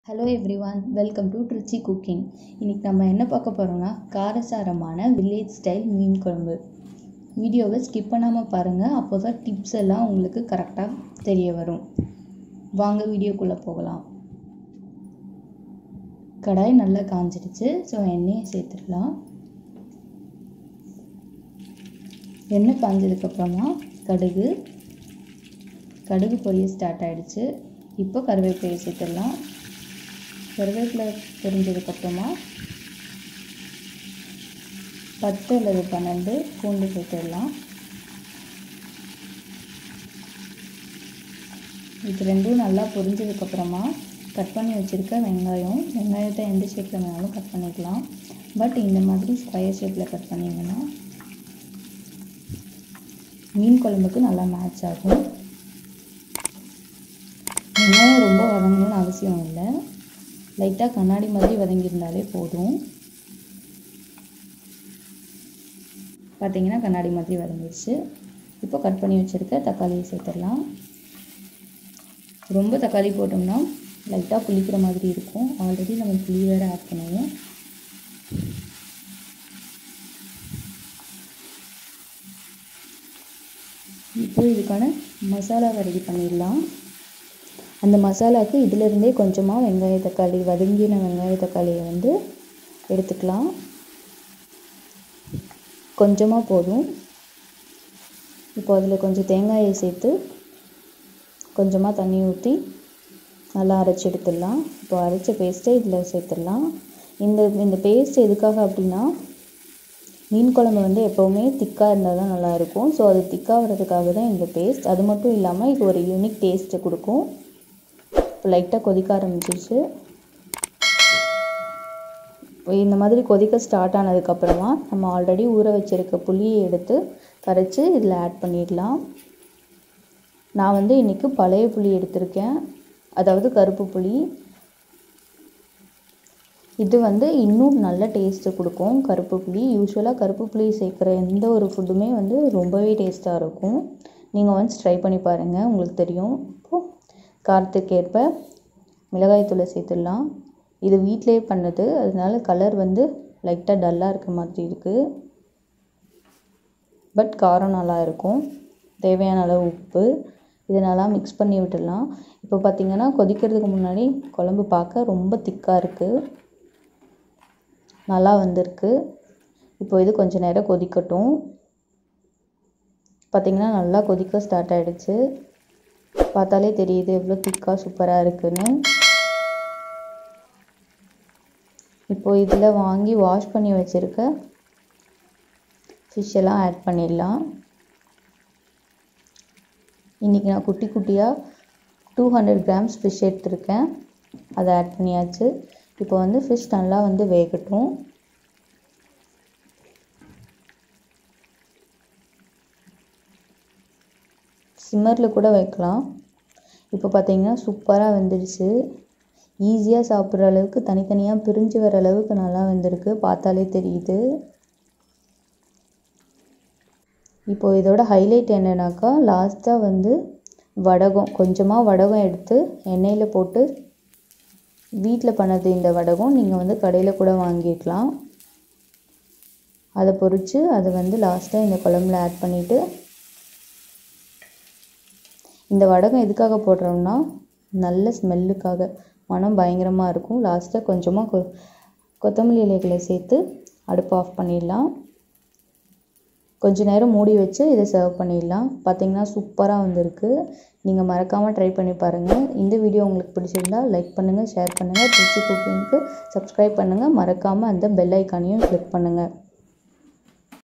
hello everyone welcome to Trichy cooking இன்றைக்கி நம்ம என்ன பார்க்க போகிறோம்னா காரசாரமான வில்லேஜ் ஸ்டைல் மீன் குழம்பு வீடியோவை ஸ்கிப் பண்ணாமல் பாருங்கள் அப்போ தான் டிப்ஸ் எல்லாம் உங்களுக்கு கரெக்டாக தெரிய வரும் வாங்க வீடியோக்குள்ளே போகலாம் கடாய் நல்லா காஞ்சிடுச்சு ஸோ எண்ணெயை சேர்த்துடலாம் எண்ணெய் காஞ்சதுக்கப்புறமா கடுகு கடுகு பொரிய ஸ்டார்ட் ஆகிடுச்சு இப்போ கருவேப்பிலையை சேர்த்துடலாம் கருவேப்பிலை பொரிஞ்சதுக்கப்புறமா பத்து அல்லது பன்னெண்டு பூண்டு சேர்த்துடலாம் இது ரெண்டும் நல்லா பொரிஞ்சதுக்கப்புறமா கட் பண்ணி வச்சுருக்க வெங்காயம் வெங்காயத்தை எந்த ஷேப்பில் வேணாலும் கட் பண்ணிக்கலாம் பட் இந்த மாதிரி ஸ்கொயர் ஷேப்பில் கட் பண்ணிங்கன்னா மீன் குழம்புக்கு நல்லா மேட்ச் ஆகும் வெங்காயம் ரொம்ப வதங்கணும்னு அவசியம் இல்லை லைட்டாக கண்ணாடி மாதிரி வதங்கியிருந்தாலே போதும் பார்த்தீங்கன்னா கண்ணாடி மாதிரி வதங்கிடுச்சு இப்போ கட் பண்ணி வச்சுருக்க தக்காளியை சேர்த்துடலாம் ரொம்ப தக்காளி போட்டோம்னா லைட்டாக புளிக்கிற மாதிரி இருக்கும் ஆல்ரெடி நம்ம புளி வேறு ஆட் பண்ணுவோம் இப்போ இதுக்கான மசாலாவை ரெடி பண்ணிடலாம் அந்த மசாலாவுக்கு இதிலிருந்தே கொஞ்சமாக வெங்காய தக்காளி வதங்கின வெங்காய தக்காளியை வந்து எடுத்துக்கலாம் கொஞ்சமாக போதும் இப்போ அதில் கொஞ்சம் தேங்காயை சேர்த்து கொஞ்சமாக தண்ணி ஊற்றி நல்லா அரைச்சி எடுத்துடலாம் இப்போ அரைச்ச பேஸ்ட்டை இதில் சேர்த்துடலாம் இந்த இந்த பேஸ்ட் எதுக்காக அப்படின்னா மீன் குழம்பு வந்து எப்போவுமே திக்காக இருந்தால் தான் நல்லாயிருக்கும் ஸோ அது திக்காக வர்றதுக்காக தான் இந்த பேஸ்ட் அது மட்டும் இல்லாமல் இது ஒரு யூனிக் டேஸ்ட்டை கொடுக்கும் இப்போ லைட்டாக கொதிக்க ஆரம்பிச்சிருச்சு இந்த மாதிரி கொதிக்க ஸ்டார்ட் ஆனதுக்கப்புறமா நம்ம ஆல்ரெடி ஊற வச்சுருக்க புளியை எடுத்து கரைச்சி இதில் ஆட் பண்ணிடலாம் நான் வந்து இன்றைக்கி பழைய புளி எடுத்திருக்கேன் அதாவது கருப்பு புளி இது வந்து இன்னும் நல்ல டேஸ்ட்டு கொடுக்கும் கருப்பு புளி யூஸ்வலாக கருப்பு புளி சேர்க்குற எந்த ஒரு ஃபுட்டுமே வந்து ரொம்பவே டேஸ்ட்டாக இருக்கும் நீங்கள் ஒன்ஸ் ட்ரை பண்ணி பாருங்கள் உங்களுக்கு தெரியும் இப்போது காரத்துக்கேற்ப மிளகாய்த்தூளை சேர்த்துடலாம் இது வீட்டிலே பண்ணது அதனால கலர் வந்து லைட்டாக டல்லாக இருக்க மாதிரி இருக்குது பட் காரம் நல்லா இருக்கும் தேவையான அளவு உப்பு இதை நல்லா மிக்ஸ் பண்ணி விட்டுடலாம் இப்போ பார்த்திங்கன்னா கொதிக்கிறதுக்கு முன்னாடி குழம்பு பார்க்க ரொம்ப திக்காக இருக்குது நல்லா வந்திருக்கு இப்போ இது கொஞ்சம் நேரம் கொதிக்கட்டும் பார்த்திங்கன்னா நல்லா கொதிக்க ஸ்டார்ட் ஆகிடுச்சு பார்த்தாலே தெரியுது எவ்வளோ திக்காக சூப்பராக இருக்குன்னு இப்போது இதில் வாங்கி வாஷ் பண்ணி வச்சுருக்க ஃபிஷ் எல்லாம் ஆட் பண்ணிடலாம் இன்றைக்கி நான் குட்டி குட்டியாக டூ ஹண்ட்ரட் கிராம்ஸ் ஃபிஷ் எடுத்திருக்கேன் அதை ஆட் பண்ணியாச்சு இப்போ வந்து ஃபிஷ் நல்லா வந்து வேகட்டும் சிம்மரில் கூட வைக்கலாம் இப்போ பார்த்தீங்கன்னா சூப்பராக வெந்துடுச்சு ஈஸியாக சாப்பிட்ற அளவுக்கு தனித்தனியாக பிரிஞ்சு வர அளவுக்கு நல்லா வெந்திருக்கு பார்த்தாலே தெரியுது இப்போ இதோட ஹைலைட் என்னன்னாக்கா லாஸ்ட்டாக வந்து வடகம் கொஞ்சமாக வடகம் எடுத்து எண்ணெயில் போட்டு வீட்டில் பண்ணது இந்த வடகம் நீங்கள் வந்து கடையில் கூட வாங்கிக்கலாம் அதை பொரித்து அதை வந்து லாஸ்ட்டாக இந்த குழம்புல ஆட் பண்ணிவிட்டு இந்த வடகம் எதுக்காக போடுறோம்னா நல்ல ஸ்மெல்லுக்காக மனம் பயங்கரமாக இருக்கும் லாஸ்ட்டாக கொஞ்சமாக கொ கொத்தமல்லி இலைகளை சேர்த்து அடுப்பு ஆஃப் பண்ணிடலாம் கொஞ்ச நேரம் மூடி வச்சு இதை சர்வ் பண்ணிடலாம் பார்த்திங்கன்னா சூப்பராக வந்திருக்கு நீங்கள் மறக்காமல் ட்ரை பண்ணி பாருங்கள் இந்த வீடியோ உங்களுக்கு பிடிச்சிருந்தா லைக் பண்ணுங்கள் ஷேர் பண்ணுங்கள் ட்ரிச்சி குக்கிங்க்கு சப்ஸ்கிரைப் பண்ணுங்கள் மறக்காமல் அந்த பெல் ஐக்கானையும் கிளிக் பண்ணுங்கள்